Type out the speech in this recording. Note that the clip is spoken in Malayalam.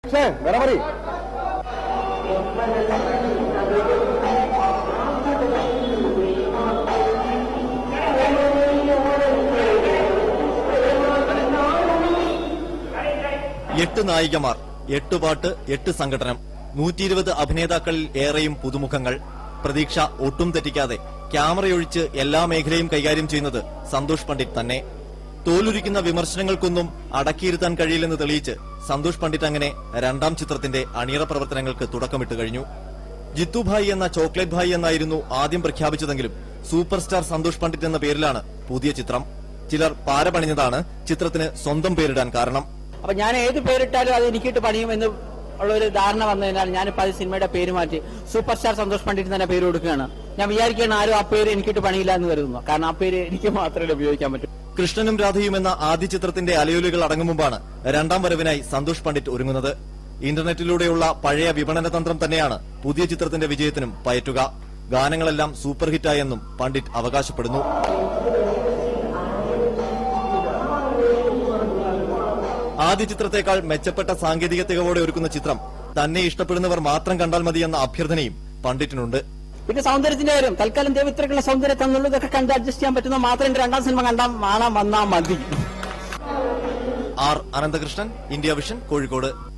വേറെ പറയും എട്ട് നായികമാർ എട്ട് പാട്ട് എട്ട് സംഘടനം നൂറ്റി ഇരുപത് അഭിനേതാക്കളിൽ ഏറെയും പുതുമുഖങ്ങൾ പ്രതീക്ഷ ഒട്ടും തെറ്റിക്കാതെ ക്യാമറയൊഴിച്ച് എല്ലാ മേഖലയും കൈകാര്യം ചെയ്യുന്നത് സന്തോഷ് പണ്ഡിറ്റ് തന്നെ തോലുരിക്കുന്ന വിമർശനങ്ങൾക്കൊന്നും അടക്കിയിരുത്താൻ കഴിയില്ലെന്ന് തെളിയിച്ച് സന്തോഷ് പണ്ഡിറ്റ് അങ്ങനെ രണ്ടാം ചിത്രത്തിന്റെ അണിയറ പ്രവർത്തനങ്ങൾക്ക് തുടക്കമിട്ട് കഴിഞ്ഞു ജിത്തു ഭായ് എന്ന ചോക്ലേറ്റ് ഭായ് എന്നായിരുന്നു ആദ്യം പ്രഖ്യാപിച്ചതെങ്കിലും സൂപ്പർ സ്റ്റാർ സന്തോഷ് പണ്ഡിറ്റ് എന്ന പേരിലാണ് പുതിയ ചിത്രം ചിലർ പാര പണിഞ്ഞതാണ് ചിത്രത്തിന് സ്വന്തം പേരിടാൻ കാരണം അപ്പൊ ഞാൻ ഏത് പേരിട്ടാലും അത് എനിക്കിട്ട് പണിയുമെന്ന് ഉള്ള ഒരു ധാരണ വന്നതിനാൽ ഞാനിപ്പോ അത് സിനിമയുടെ പേര് മാറ്റി സൂപ്പർ സ്റ്റാർ സന്തോഷ് പണ്ഡിറ്റ് തന്നെ പേര് കൊടുക്കുകയാണ് ഞാൻ വിചാരിക്കുകയാണ് ആരും ആ പേര് എനിക്കിട്ട് പണിയില്ല എന്ന് കരുതുന്നു കാരണം ആ പേര് എനിക്ക് മാത്രമേ ഉപയോഗിക്കാൻ പറ്റൂ കൃഷ്ണനും രാധയും എന്ന ആദ്യ ചിത്രത്തിന്റെ അലയൊലികൾ അടങ്ങും മുമ്പാണ് രണ്ടാം വരവിനായി സന്തോഷ് പണ്ഡിറ്റ് ഒരുങ്ങുന്നത് ഇന്റർനെറ്റിലൂടെയുള്ള പഴയ വിപണന തന്ത്രം തന്നെയാണ് പുതിയ ചിത്രത്തിന്റെ വിജയത്തിനും പയറ്റുക ഗാനങ്ങളെല്ലാം സൂപ്പർ ഹിറ്റായെന്നും പണ്ഡിറ്റ് അവകാശപ്പെടുന്നു ആദ്യ ചിത്രത്തെക്കാൾ മെച്ചപ്പെട്ട സാങ്കേതിക തികവോടെ ഒരുക്കുന്ന ചിത്രം തന്നെ ഇഷ്ടപ്പെടുന്നവർ മാത്രം കണ്ടാൽ മതിയെന്ന അഭ്യർത്ഥനയും പണ്ഡിറ്റിനുണ്ട് പിന്നെ സൗന്ദര്യത്തിന്റെ കാര്യം തൽക്കാലം ദൈവത്തിലേക്കുള്ള സൗന്ദര്യം തന്നുള്ളതൊക്കെ കണ്ട് അഡ്ജസ്റ്റ് ചെയ്യാൻ പറ്റുന്ന മാത്രം എന്റെ രണ്ടാം സിനിമ കണ്ടാൽ കാണാൻ വന്നാൽ മതി R Ananthakrishnan India Vision Kozhikode